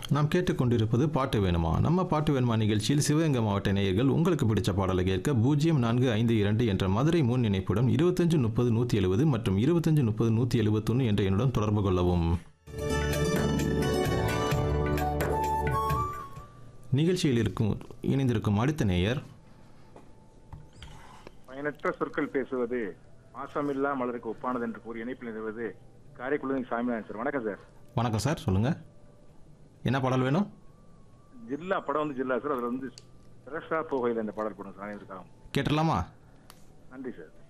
நாம் கேட்டுக்கொண்டிருப்பது பாட்டு வேணுமா நம்ம பாட்டு வேணுமா நிகழ்ச்சியில் சிவகங்கை மாவட்ட நேயர்கள் உங்களுக்கு பிடிச்ச பாடலை கேட்க பூஜ்ஜியம் நான்கு ஐந்து இரண்டு என்ற மதுரை முன் இணைப்புடன் இருபத்தஞ்சு முப்பது நூற்றி எழுபது மற்றும் இருபத்தஞ்சு முப்பது நூற்றி எழுபத்தொன்று என்ற எண்ணுடன் தொடர்பு கொள்ளவும் நிகழ்ச்சியில் இருக்கும் இணைந்திருக்கும் அடுத்த நேயர் பயனற்ற சொற்கள் பேசுவது மாசமில்லா மலருக்கு ஒப்பானது என்று கூறி இணைப்பில் நிறுவது காரைக்குடி சாமிநாதன் சார் வணக்கம் சார் வணக்கம் சார் சொல்லுங்க என்ன பாடல் வேணும் ஜில்லா படம் வந்து ஜில்லா சார் அதுல வந்து சிரசா போகையில் இந்த பாடல் படம் சார் அனைவருக்காகவும் கேட்டுடலாமா நன்றி சார்